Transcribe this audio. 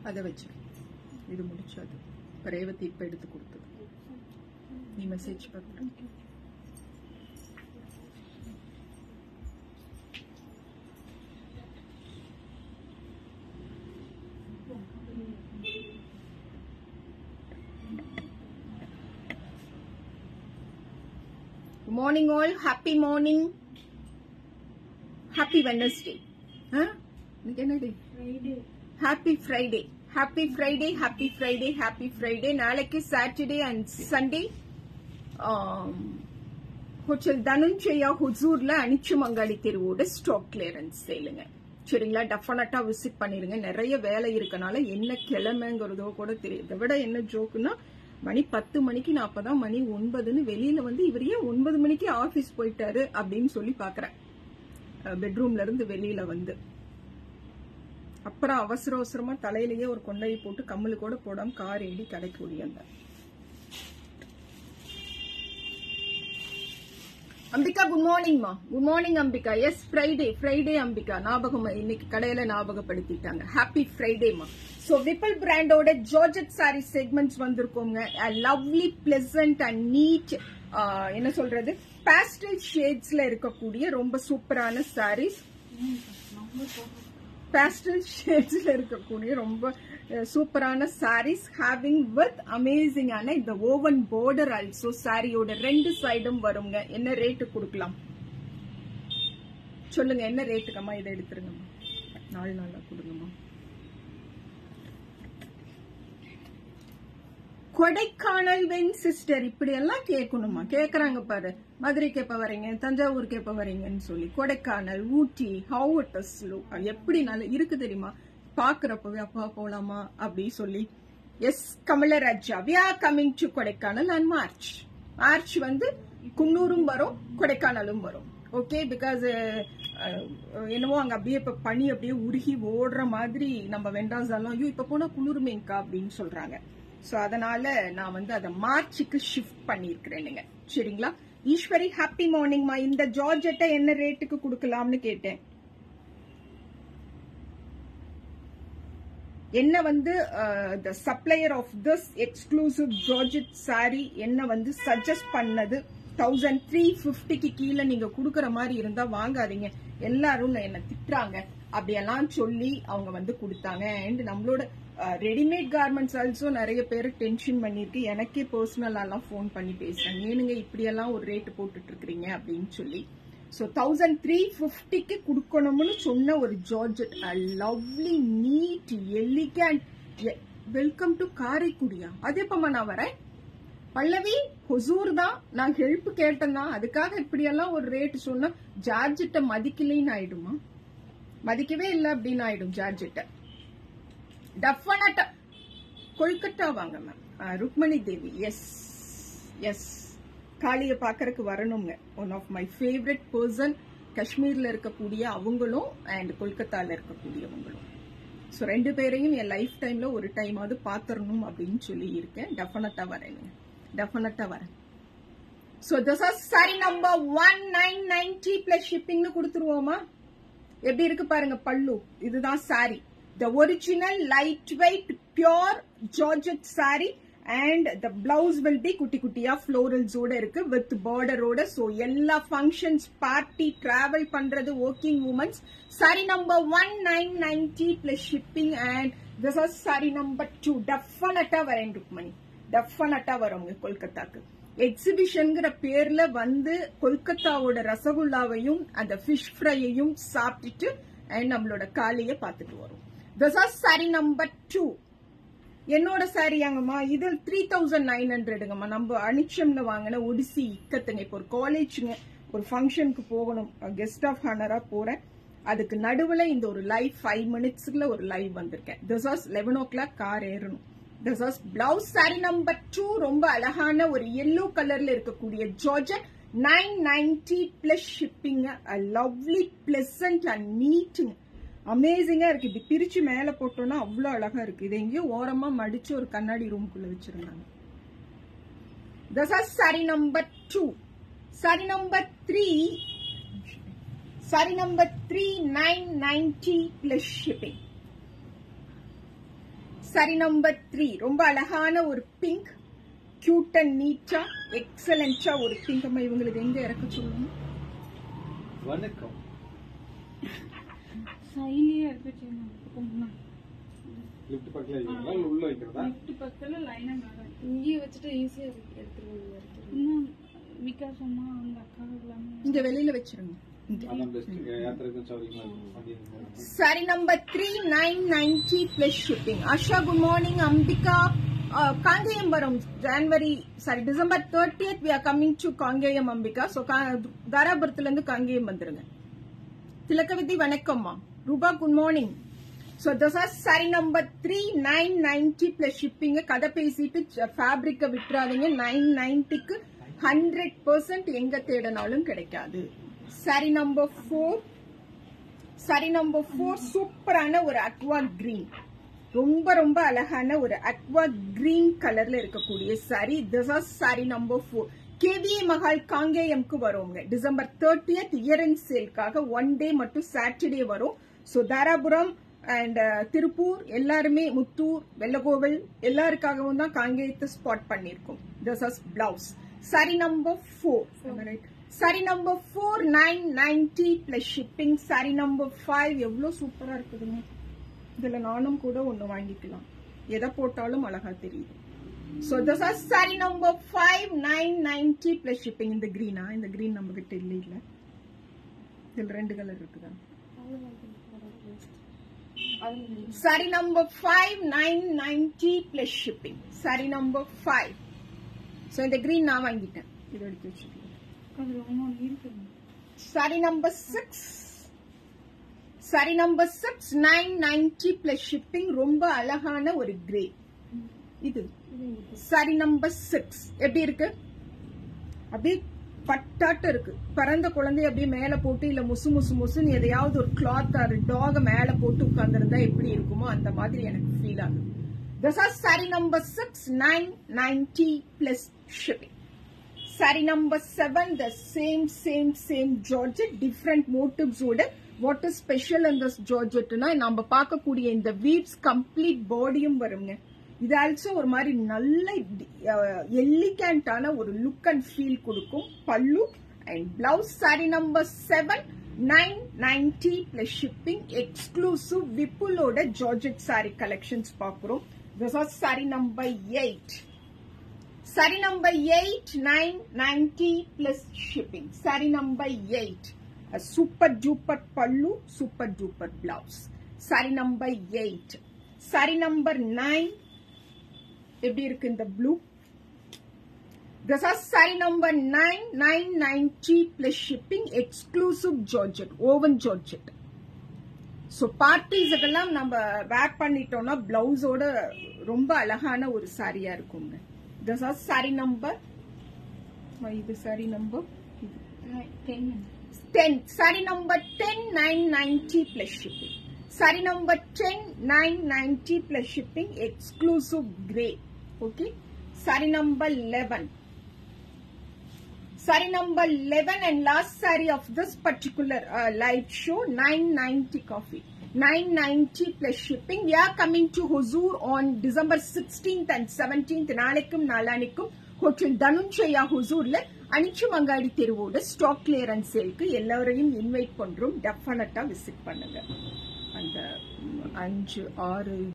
அதை வச்சிரு இது முடிச்சது இப்ப ரேவதி இப்ப எடுத்து கொடுத்தது நீ மெசேஜ் பார்க்குற morning all happy morning happy Wednesday இன்னைக்கு என்ன day happy Friday happy Friday happy Friday happy Friday நாளைக்கு Saturday and Sunday hotel Dhananjaya ஹுசூர்ல அனிச்சமங்காடி தெருவோட ஸ்டாக் கிளியரன்ஸ் சேலுங்க சரிங்களா டெஃபினட்டா விசிட் பண்ணிருங்க நிறைய வேலை இருக்கனால என்ன கிழமைங்கிறதோ கூட தெரியும் இதை விட என்ன ஜோக்குன்னா மணி பத்து மணிக்கு நான் அப்பதான் மணி ஒன்பதுன்னு வெளியில வந்து இவர் ஏன் ஒன்பது மணிக்கு ஆபீஸ் போயிட்டாரு அப்படின்னு சொல்லி பாக்குறேன் பெட்ரூம்ல இருந்து வெளியில வந்து அப்புறம் அவசர அவசரமா தலையிலேயே ஒரு கொண்டையை போட்டு கம்மலு கூட போடாம கார் ஏறி கடைக்கு ஓடியாந்தார் அம்பிகா குட் மார்னிங்மா good morning Ambika yes Friday Friday Ambika ஞாபகம் இன்னைக்கு கடையில ஞாபகப்படுத்திட்டாங்க ஹாப்பி ஃப்ரைடேமா சோ விப்பல் பிராண்டோட ஜார்ஜட் சாரி செக்மெண்ட்ஸ் வந்திருக்கோங்க லவ்லி பிளசன்ட் அண்ட் நீட் என்ன சொல்றது பாஸ்டல் ஷேட்ஸ்ல இருக்கக்கூடிய ரொம்ப சூப்பரான சாரீஸ் பேஸ்டல் ஷேட்ஸ்ல இருக்கக்கூடிய ரொம்ப சூப்பரான சாரீஸ் ஹேவிங் வித் அமேசிங்கான இந்த ஓவன் பார்டர் ஆல்சோ சாரியோட ரெண்டு சைடும் வருங்க என்ன ரேட்டு கொடுக்கலாம் சொல்லுங்க என்ன ரேட்டுக்கம்மா இதை எடுத்துருங்கம்மா நாலு நாளா கொடுங்கம்மா கொடைக்கானல் வென் சிஸ்டர் இப்படி எல்லாம் கேட்கணுமா கேக்குறாங்க பாரு மதுரைக்கு எப்ப வரீங்க தஞ்சாவூருக்கு எப்ப வரீங்கன்னு சொல்லி Kodaikanal Ooty how it is எப்படி நல்ல இருக்கு தெரியுமா பாக்குறப்பவே அப்பா போலாமா அப்படி சொல்லி yes Kamalaraja we are coming to Kodaikanal and March March வந்து குன்னூரும் வரும் கொடைக்கானலும் வரும் ஓகே பிகாஸ் என்னவோ அங்க அப்படியே இப்ப பனி அப்படியே உருகி ஓடுற மாதிரி நம்ம வெண்டாசாலும் ஐயோ இப்ப போனா குளிருமேங்கா அப்படின்னு சொல்றாங்க சோ அதனால நான் வந்து அதை மார்ச்சுக்கு ஷிஃப்ட் பண்ணிருக்கிறேனுங்க சரிங்களா ஈஸ்வரி ஹாப்பி மார்னிங்மா இந்த ஜார்ஜெட்டை என்ன ரேட்டுக்கு கொடுக்கலாம்னு கேட்டேன் என்ன வந்து the supplier of this exclusive georgette sari என்ன வந்து சஜஸ்ட் பண்ணது தௌசண்ட் த்ரீ பிப்டிக்கு கீழே நீங்க குடுக்கற மாதிரி இருந்தா வாங்காதீங்க எல்லாரும் என்ன திட்டுறாங்க அப்படியெல்லாம் சொல்லி அவங்க வந்து கொடுத்தாங்க அண்ட் நம்மளோட ரெடிமேட் கார்மெண்ட்ஸ் ஆல்சோ நிறைய பேர் டென்ஷன் பண்ணிருக்கு எனக்கே பர்சனலாலாம் ஃபோன் பண்ணி பேசுறாங்க ஏனுங்க இப்படியெல்லாம் ஒரு ரேட் போட்டுட்டு இருக்கிறீங்க அப்படின்னு சொல்லி ஸோ தௌசண்ட் த்ரீ ஃபிஃப்டிக்கு கொடுக்கணும்னு சொன்ன ஒரு georgette lovely neat elegant welcome to காரைக்குடியா அது எப்பமா நான் வரேன் பல்லவி ஹொசூர் தான் நான் ஹெல்ப் கேட்டேன் தான் அதுக்காக இப்படியெல்லாம் ஒரு ரேட் சொன்னா ஜார்ஜெட்டை மதிக்கலைன்னு ஆயிடுமா மதிக்கவே இல்லை அப்படின்னு ஆயிடும் ஜார்ஜெட்டை டெஃபினட்டா கொல்கத்தா வாங்க ma'am Rukmani Devi yes yes காளிய பாக்கறதுக்கு வரணுங்க one of my favourite person காஷ்மீர்ல இருக்கக்கூடிய அவங்களும் அண்ட் கொல்கத்தால இருக்கக்கூடியவங்களும் ஸோ ரெண்டு பேரையும் என் லைஃப் டைம்ல ஒரு டைமாவது பாத்திரணும் அப்படின்னு சொல்லி இருக்கேன் டெஃபினட்டா வரேங்க டெஃபினட்டா வரேன் so this are sari number one nine ninety plus ஷிப்பிங்னு கொடுத்துருவோமா எப்படி இருக்கு பாருங்க பல்லு இதுதான் sari the original lightweight pure georgette saree and the blouse will be குட்டி குட்டியா florals ஓட இருக்கு with border ஓட so எல்லா functions party travel பண்றது working women's saree number 1990 plus shipping and this is saree number 2 definitely வரேன் ருக்மணி டெஃபினட்டா வருங்க கொல்கத்தாக்கு எக்ஸிபிஷன்ங்கிற பேர்ல வந்து கொல்கத்தாவோட ரசகுல்லாவையும் அந்த ஃபிஷ் ஃப்ரையையும் சாப்பிட்டுட்டு அண்ட் நம்மளோட காலைய பார்த்துட்டு வரும் this are sari number two என்னோட சாரியாங்கம்மா இது த்ரீ தௌசண்ட் நைன் ஹண்ட்ரடுங்கம்மா நம்ம அனிச்சம்ல வாங்கின ஒடிசி இக்கத்துங்க இப்போ ஒரு காலேஜுங்க ஒரு ஃபங்க்ஷனுக்கு போகணும் கெஸ்ட் ஆஃப் ஹானரா போறேன் அதுக்கு நடுவுல இந்த ஒரு லைவ் ஃபைவ் மினிட்ஸ்க்குள்ள ஒரு லைவ் வந்திருக்கேன் this was eleven o'clock car ஏறணும் this was blouse sari number two ரொம்ப அழகான ஒரு எல்லோ கலர்ல இருக்கக்கூடிய georgette nine ninety plus shipping lovely pleasant and நீட்டுங்க அமேசிங்கா இருக்கு இப்படி பிரிச்சு மேல போட்டோம்னா அவ்வளவு அழகா இருக்கு இது எங்கேயோ ஓரமா மடிச்சு ஒரு கண்ணாடி ரூம்குள்ள வச்சிருந்தாங்க this are sari number two sari number three sari number three nine ninety plus shipping sari number three ரொம்ப அழகான ஒரு பிங்க் கியூட் அண்ட் நீட்டா எக்ஸலண்டா ஒரு பிங்க் அம்மா இவங்களுக்கு எங்க இறக்க சொல்லுங்க வணக்கம் சைலியா இருக்கு லிஃப்ட் பக்கத்துல வைக்கிறதா இல்ல உள்ள வைக்கிறதா லெஃப்ட் பக்கத்துல லைனா மேல இங்கேயே வச்சுட்டு ஈஸியா இருக்கு எடுத்துருவோம் எடுத்துருவோம் இன்னும் விகாஸ் அம்மா அந்த அக்கா எல்லாமே இங்க வெளியில வச்சிருங்க இங்க. அதான் பெஸ்ட் யாத்திரைக்கும் சௌகரியமா இருக்கும் வண்டி இருக்கும். Sari number 3990 plus shipping. Asha, good morning. Ambika, uh, Kangayambaram, January, sorry, December 30th, we are coming to Kangayam Ambika. So, தாராபுரத்துல இருந்து காங்கேயம் வந்துருங்க திலக்கவிதி வணக்கம்மா Rupa good morning so this are sari number three nine ninety plus ஷிப்பிங்க கதை பேசிட்டு ஃபேப்ரிக்கை விட்டுறாதீங்க nine நைன்டிக்கு hundred percent எங்க தேடினாலும் கிடைக்காது sari number four sari number four சூப்பரான ஒரு அக்வா கிரீன் ரொம்ப ரொம்ப அழகான ஒரு அக்வா கிரீன் கலர்ல இருக்கக்கூடிய sari this are sari number four K V A Mahal காங்கேயம்க்கு வருவோங்க டிசம்பர் தேர்ட்டியத் இயர் அண்ட் சேல்காக ஒன் டே மட்டும் சாட்டர்டே வரும் ஸோ தாராபுரம் அண்ட் திருப்பூர் எல்லாருமே முத்தூர் வெள்ளகோவில் எல்லாருக்காகவும் தான் காங்கேயத்தை ஸ்பாட் பண்ணியிருக்கோம் this is blouse sari number four sari number four nine ninety plus shipping sari number five எவ்வளோ சூப்பரா இருக்குதுங்க இதுல நானும் கூட ஒண்ணு வாங்கிக்கலாம் எதை போட்டாலும் அழகா தெரியுது so this are sari number five nine ninety plus shipping இந்த கிரீனா இந்த கிரீன் நம்ம கிட்ட இல்ல இல்ல இதுல ரெண்டு கலர் இருக்குதா sari number five nine ninety plus shipping sari number five so இந்த கிரீன் நான் வாங்கிட்டேன் இது எடுத்து வச்சுக்கோங்க அது ரொம்ப இருக்குது sari number six sari number six nine ninety plus shipping ரொம்ப அழகான ஒரு கிரே இது சாரி நம்பர் சிக்ஸ் எப்படி இருக்கு அப்படியே பட்டாட்டம் இருக்கு பிறந்த குழந்தைய அப்படியே மேல போட்டு இல்ல முசு முசு முசுன்னு எதையாவது ஒரு கிளாத் ஆர் டாக மேல போட்டு உட்கார்ந்திருந்தா எப்படி இருக்குமோ அந்த மாதிரி எனக்கு ஃபீல் ஆகுது this are sari number six nine ninety plus shipping sari number seven the same same same georgette different மோட்டிவ்ஸோட வாட் இஸ் ஸ்பெஷல் இந்த ஜார்ஜெட்னா நம்ம பார்க்கக்கூடிய இந்த வீவ்ஸ் கம்ப்ளீட் பாடியும் வருங்க இது ஆல்சோ ஒரு மாதிரி நல்ல எலிகண்டான ஒரு லுக் அண்ட் ஃபீல் கொடுக்கும் பல்லு and blouse sari number seven nine ninety plus shipping exclusive விப்புலோட ஜார்ஜெட் சாரி கலெக்ஷன்ஸ் பார்க்குறோம் this are sari number eight Sari number 8, 990 plus shipping. Sari number 8. A super duper pallu, super duper blouse. Sari number 8. Sari number 9. எப்படி இருக்கு இந்த blue This is sari number 9, 990 plus shipping, exclusive Georgette, oven Georgette. So பார்ட்டிஸுக்கெல்லாம் நம்ம wear பண்ணிட்டோம்னா பிளவுஸோட ரொம்ப அழகான ஒரு சாரியா இருக்குங்க திஸ் ஆர் சாரி நம்பர் இது sari number ten ten sari number ten nine ninety plus shipping sari number ten nine ninety plus shipping exclusive grey okay sari number eleven Sari number 11 and last sari of this particular uh, live show 990 coffee. 990 plus shipping. We are coming to Huzur on December 16th and 17th. நாளைக்கும் நாளானிக்கும் hotel Dhananjaya ஹுசூர்ல Anichamangadi தெருவோட stock clearance சேலுக்கு எல்லாரையும் invite பண்றோம் டெஃபினட்டா visit பண்ணுங்க அந்த ம், அஞ்சு ஆறு